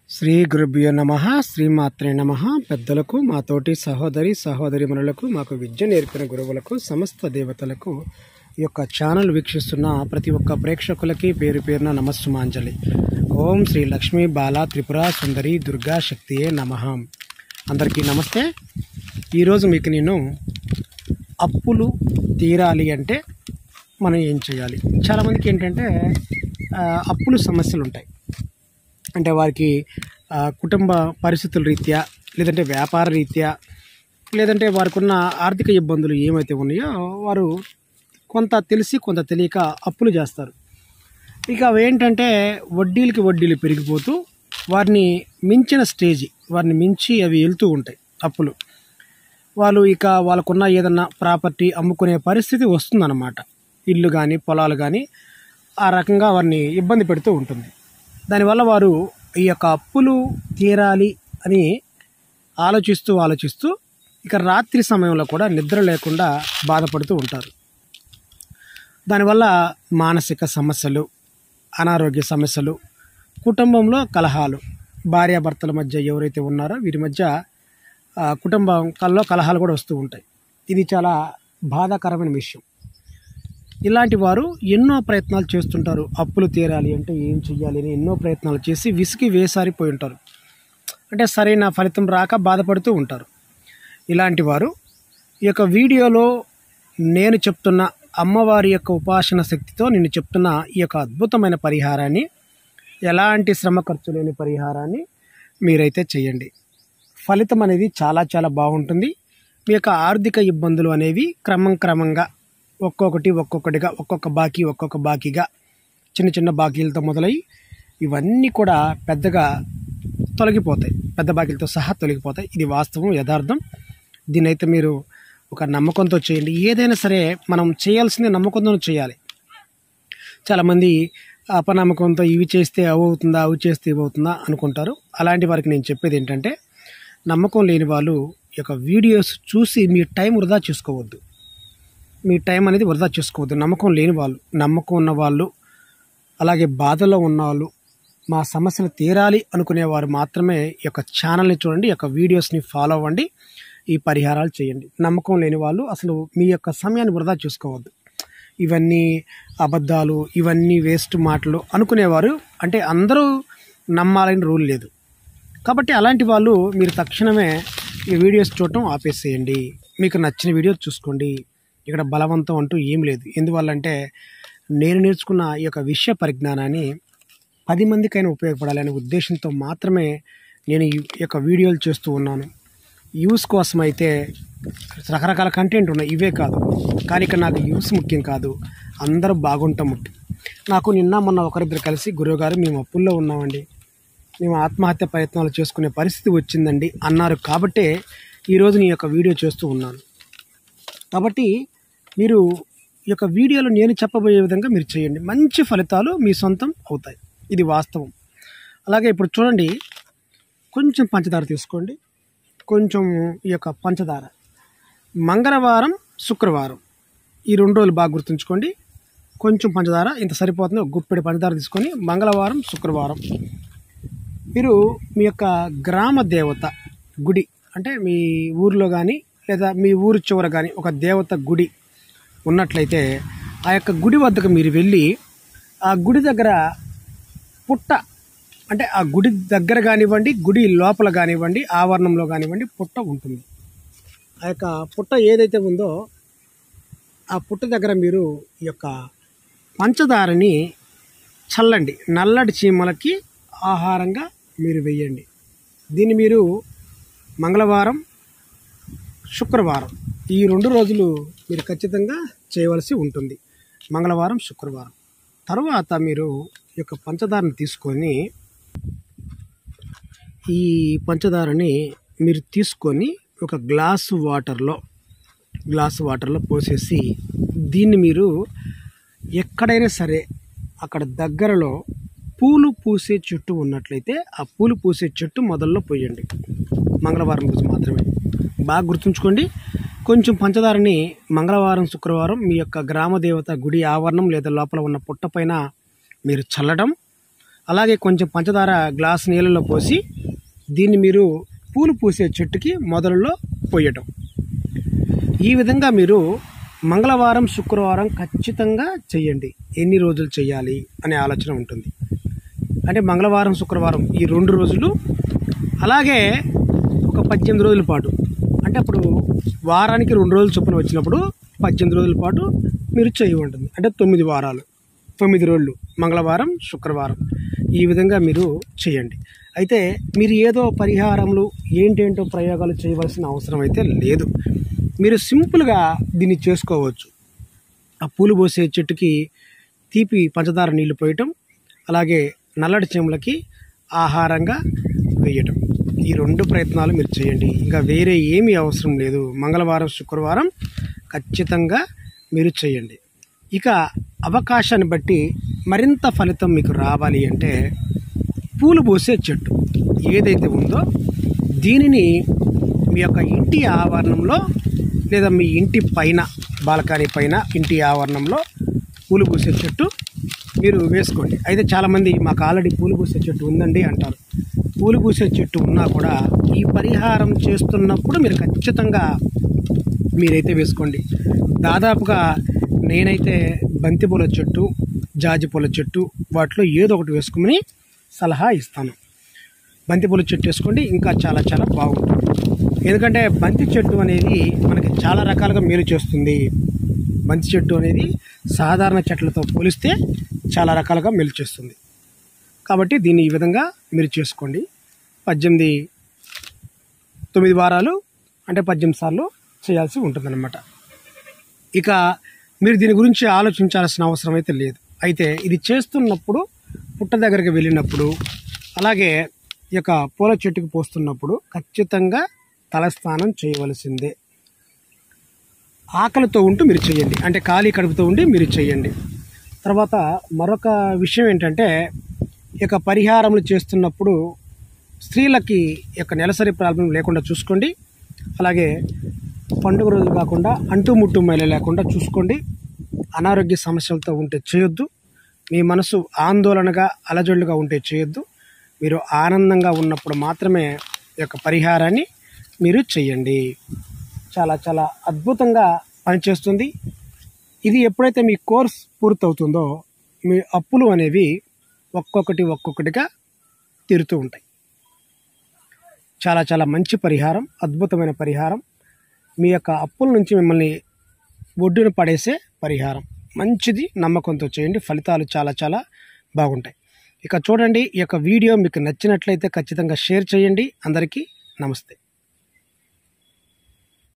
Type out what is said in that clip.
శ్రీ గురుభ్యో నమ శ్రీమాత్రే నమ పెద్దలకు మా తోటి సహోదరి సహోదరి మనులకు మాకు విద్య నేర్పిన గురువులకు సమస్త దేవతలకు ఈ యొక్క ఛానల్ వీక్షిస్తున్న ప్రతి ఒక్క ప్రేక్షకులకి పేరు పేరున నమస్సుమాంజలి ఓం శ్రీ లక్ష్మీ బాల త్రిపుర సుందరి దుర్గా శక్తియే నమ అందరికీ నమస్తే ఈరోజు మీకు నేను అప్పులు తీరాలి అంటే మనం ఏం చేయాలి చాలామందికి ఏంటంటే ఆ, అప్పులు సమస్యలు ఉంటాయి అంటే వారికి ఆ, కుటుంబ పరిస్థితుల రీత్యా లేదంటే వ్యాపార రీత్యా లేదంటే వారికి ఉన్న ఆర్థిక ఇబ్బందులు ఏమైతే ఉన్నాయో వారు కొంత తెలిసి కొంత తెలియక అప్పులు చేస్తారు ఇక అవి ఏంటంటే వడ్డీలకి వడ్డీలు పెరిగిపోతూ వారిని మించిన స్టేజి వారిని మించి అవి వెళ్తూ ఉంటాయి అప్పులు వాళ్ళు ఇక వాళ్ళకున్న ఏదన్నా ప్రాపర్టీ అమ్ముకునే పరిస్థితి వస్తుందన్నమాట ఇల్లు కానీ పొలాలు కానీ ఆ రకంగా వారిని ఇబ్బంది పెడుతూ ఉంటుంది దానివల్ల వారు ఈ యొక్క అప్పులు తీరాలి అని ఆలోచిస్తూ ఆలోచిస్తూ ఇక రాత్రి సమయంలో కూడా నిద్ర లేకుండా బాధపడుతూ ఉంటారు దానివల్ల మానసిక సమస్యలు అనారోగ్య సమస్యలు కుటుంబంలో కలహాలు భార్యాభర్తల మధ్య ఎవరైతే ఉన్నారో వీరి మధ్య ఆ, కుటుంబం కల్లో కలహాలు కూడా వస్తూ ఉంటాయి ఇది చాలా బాధాకరమైన విషయం ఇలాంటి వారు ఎన్నో ప్రయత్నాలు చేస్తుంటారు అప్పులు తీరాలి అంటే ఏం చెయ్యాలి అని ఎన్నో ప్రయత్నాలు చేసి విసిగి వేసారిపోయి ఉంటారు అంటే సరైన ఫలితం రాక బాధపడుతూ ఉంటారు ఇలాంటి వారు ఈ యొక్క వీడియోలో నేను చెప్తున్న అమ్మవారి యొక్క ఉపాసన శక్తితో నేను చెప్తున్న ఈ యొక్క అద్భుతమైన పరిహారాన్ని ఎలాంటి శ్రమ ఖర్చు లేని పరిహారాన్ని మీరైతే చేయండి ఫలితం అనేది చాలా చాలా బాగుంటుంది మీ యొక్క ఆర్థిక ఇబ్బందులు అనేవి క్రమం క్రమంగా ఒక్కొక్కటి ఒక్కొక్కటిగా ఒక్కొక్క బాకీ ఒక్కొక్క బాకీగా చిన్న చిన్న బాకీలతో మొదలై ఇవన్నీ కూడా పెద్దగా తొలగిపోతాయి పెద్ద బాకీలతో సహా తొలగిపోతాయి ఇది వాస్తవం యథార్థం దీనైతే మీరు ఒక నమ్మకంతో చేయండి ఏదైనా సరే మనం చేయాల్సిందే నమ్మకంతో చేయాలి చాలామంది అపనమ్మకంతో ఇవి చేస్తే అవి అవుతుందా అవి చేస్తే ఇవి అవుతుందా అనుకుంటారు అలాంటి వారికి నేను చెప్పేది ఏంటంటే నమ్మకం లేని వాళ్ళు ఈ యొక్క వీడియోస్ చూసి మీ టైం వృధా చేసుకోవద్దు మీ టైం అనేది వృధా చేసుకోవద్దు నమ్మకం లేని వాళ్ళు నమ్మకం ఉన్న వాళ్ళు అలాగే బాధలో ఉన్న వాళ్ళు మా సమస్యలు తీరాలి అనుకునేవారు మాత్రమే ఈ యొక్క ఛానల్ని చూడండి ఈ యొక్క వీడియోస్ని ఫాలో అవ్వండి ఈ పరిహారాలు చేయండి నమ్మకం లేని వాళ్ళు అసలు మీ యొక్క సమయాన్ని వృధా చేసుకోవద్దు ఇవన్నీ అబద్ధాలు ఇవన్నీ వేస్ట్ మాటలు అనుకునేవారు అంటే అందరూ నమ్మాలని రూల్ లేదు కాబట్టి అలాంటి వాళ్ళు మీరు తక్షణమే ఈ వీడియోస్ చూడటం ఆపేసేయండి మీకు నచ్చిన వీడియో చూసుకోండి ఇక్కడ బలవంతం అంటూ ఏం లేదు ఎందువల్లంటే నేను నేర్చుకున్న ఈ యొక్క విషయ పరిజ్ఞానాన్ని పది మందికైనా ఉపయోగపడాలనే ఉద్దేశంతో మాత్రమే నేను ఈ యొక్క వీడియోలు చేస్తూ ఉన్నాను యూస్ కోసం అయితే రకరకాల కంటెంట్ ఉన్నాయి ఇవే కాదు కానీ ఇక్కడ నాకు యూస్ ముఖ్యం కాదు అందరూ బాగుంటాం ముఖ్యం నాకు నిన్న మొన్న ఒకరిద్దరు కలిసి గురువుగారు మేము అప్పుల్లో ఉన్నామండి మేము ఆత్మహత్య ప్రయత్నాలు చేసుకునే పరిస్థితి వచ్చిందండి అన్నారు కాబట్టే ఈరోజు నీ యొక్క వీడియో చేస్తూ ఉన్నాను కాబట్టి మీరు ఈ యొక్క వీడియోలో నేను చెప్పబోయే విధంగా మీరు చేయండి మంచి ఫలితాలు మీ సొంతం అవుతాయి ఇది వాస్తవం అలాగే ఇప్పుడు చూడండి కొంచెం పంచదార తీసుకోండి కొంచెం ఈ యొక్క పంచదార మంగళవారం శుక్రవారం ఈ రెండు రోజులు బాగా గుర్తుంచుకోండి కొంచెం పంచదార ఇంత సరిపోతుంది ఒక గుప్పెడి పంచదార తీసుకొని మంగళవారం శుక్రవారం మీరు మీ యొక్క గ్రామ దేవత గుడి అంటే మీ ఊరిలో కానీ లేదా మీ ఊరు చివర కానీ ఒక దేవత గుడి ఉన్నట్లయితే ఆ యొక్క గుడి వద్దకు మీరు వెళ్ళి ఆ గుడి దగ్గర పుట్ట అంటే ఆ గుడి దగ్గర కానివ్వండి గుడి లోపల కానివ్వండి ఆవరణంలో కానివ్వండి పుట్ట ఉంటుంది ఆ యొక్క పుట్ట ఏదైతే ఉందో ఆ పుట్ట దగ్గర మీరు ఈ యొక్క పంచదారని చల్లండి నల్లటి చీమలకి ఆహారంగా మీరు వెయ్యండి దీన్ని మీరు మంగళవారం శుక్రవారం ఈ రెండు రోజులు మీరు ఖచ్చితంగా చేయవలసి ఉంటుంది మంగళవారం శుక్రవారం తర్వాత మీరు ఈ యొక్క పంచదారని తీసుకొని ఈ పంచదారని మీరు తీసుకొని ఒక గ్లాసు వాటర్లో గ్లాసు వాటర్లో పోసేసి దీన్ని మీరు ఎక్కడైనా సరే అక్కడ దగ్గరలో పూలు పూసే చెట్టు ఉన్నట్లయితే ఆ పూలు పూసే చెట్టు మొదల్లో పోయండి మంగళవారం రోజు మాత్రమే బాగా గుర్తుంచుకోండి కొంచెం పంచదారని మంగళవారం శుక్రవారం మీ యొక్క గ్రామ దేవత గుడి ఆవరణం లేదా లోపల ఉన్న పుట్ట పైన మీరు చల్లడం అలాగే కొంచెం పంచదార గ్లాస్ నీళ్ళలో పోసి దీన్ని మీరు పూలు పూసే చెట్టుకి మొదలలో పోయటం ఈ విధంగా మీరు మంగళవారం శుక్రవారం ఖచ్చితంగా చేయండి ఎన్ని రోజులు చేయాలి అనే ఆలోచన ఉంటుంది అంటే మంగళవారం శుక్రవారం ఈ రెండు రోజులు అలాగే ఒక పద్దెనిమిది రోజుల పాటు అంటే అప్పుడు వారానికి రెండు రోజులు చొప్పున వచ్చినప్పుడు పద్దెనిమిది రోజుల పాటు మీరు చేయి ఉంటుంది అంటే తొమ్మిది వారాలు తొమ్మిది రోజులు మంగళవారం శుక్రవారం ఈ విధంగా మీరు చేయండి అయితే మీరు ఏదో పరిహారములు ఏంటేంటో ప్రయోగాలు చేయవలసిన అవసరం అయితే లేదు మీరు సింపుల్గా దీన్ని చేసుకోవచ్చు ఆ పూలు పోసే చెట్టుకి తీపి పంచదార నీళ్లు పోయటం అలాగే నల్లటి చెములకి ఆహారంగా వేయటం ఈ రెండు ప్రయత్నాలు మీరు చేయండి ఇంకా వేరే ఏమీ అవసరం లేదు మంగళవారం శుక్రవారం ఖచ్చితంగా మీరు చేయండి ఇక అవకాశాన్ని బట్టి మరింత ఫలితం మీకు రావాలి అంటే పూలు పోసే చెట్టు ఏదైతే ఉందో దీనిని మీ యొక్క ఇంటి ఆవరణంలో లేదా మీ ఇంటి పైన బాల్కనీ పైన ఇంటి ఆవరణంలో పూలు పూసే చెట్టు మీరు వేసుకోండి అయితే చాలామంది మాకు ఆల్రెడీ పూలు పూసే చెట్టు ఉందండి అంటారు పూలు పూసే చెట్టు ఉన్నా కూడా ఈ పరిహారం చేస్తున్నప్పుడు మీరు ఖచ్చితంగా మీరైతే వేసుకోండి దాదాపుగా నేనైతే బంతి పూల చెట్టు జాజి పూల చెట్టు వాటిలో ఏదో ఒకటి వేసుకోమని సలహా ఇస్తాను బంతి పూల చెట్టు వేసుకోండి ఇంకా చాలా చాలా బాగుంటుంది ఎందుకంటే బంతి చెట్టు అనేది మనకి చాలా రకాలుగా మేలు చేస్తుంది బంతి చెట్టు అనేది సాధారణ చెట్లతో పోలిస్తే చాలా రకాలుగా మేలు చేస్తుంది కాబట్టి దీన్ని ఈ విధంగా మీరు చేసుకోండి పద్దెనిమిది తొమ్మిది వారాలు అంటే పద్దెనిమిది సార్లు చేయాల్సి ఉంటుందన్నమాట ఇక మీరు దీని గురించి ఆలోచించాల్సిన అవసరం అయితే లేదు అయితే ఇది చేస్తున్నప్పుడు పుట్ట దగ్గరికి వెళ్ళినప్పుడు అలాగే ఈ యొక్క పూల చెట్టుకు పోస్తున్నప్పుడు ఖచ్చితంగా తలస్నానం చేయవలసిందే ఆకలితో ఉంటూ మీరు చేయండి అంటే ఖాళీ కడుపుతో ఉండి మీరు చేయండి తర్వాత మరొక విషయం ఏంటంటే ఈ యొక్క పరిహారములు చేస్తున్నప్పుడు స్త్రీలకి ఈ యొక్క నెలసరి ప్రాబ్లం లేకుండా చూసుకోండి అలాగే పండుగ రోజు కాకుండా అంటు ముట్టు మైల లేకుండా చూసుకోండి అనారోగ్య సమస్యలతో ఉంటే చేయొద్దు మీ మనసు ఆందోళనగా అలజడులుగా ఉంటే చేయొద్దు మీరు ఆనందంగా ఉన్నప్పుడు మాత్రమే ఈ యొక్క పరిహారాన్ని మీరు చెయ్యండి చాలా చాలా అద్భుతంగా పనిచేస్తుంది ఇది ఎప్పుడైతే మీ కోర్స్ పూర్తవుతుందో మీ అప్పులు అనేవి ఒక్కొక్కటి ఒక్కొక్కటిగా తీరుతూ ఉంటాయి చాలా చాలా మంచి పరిహారం అద్భుతమైన పరిహారం మీ యొక్క అప్పుల నుంచి మిమ్మల్ని ఒడ్డున పడేసే పరిహారం మంచిది నమ్మకంతో చేయండి ఫలితాలు చాలా చాలా బాగుంటాయి ఇక చూడండి ఈ యొక్క వీడియో మీకు నచ్చినట్లయితే ఖచ్చితంగా షేర్ చేయండి అందరికీ నమస్తే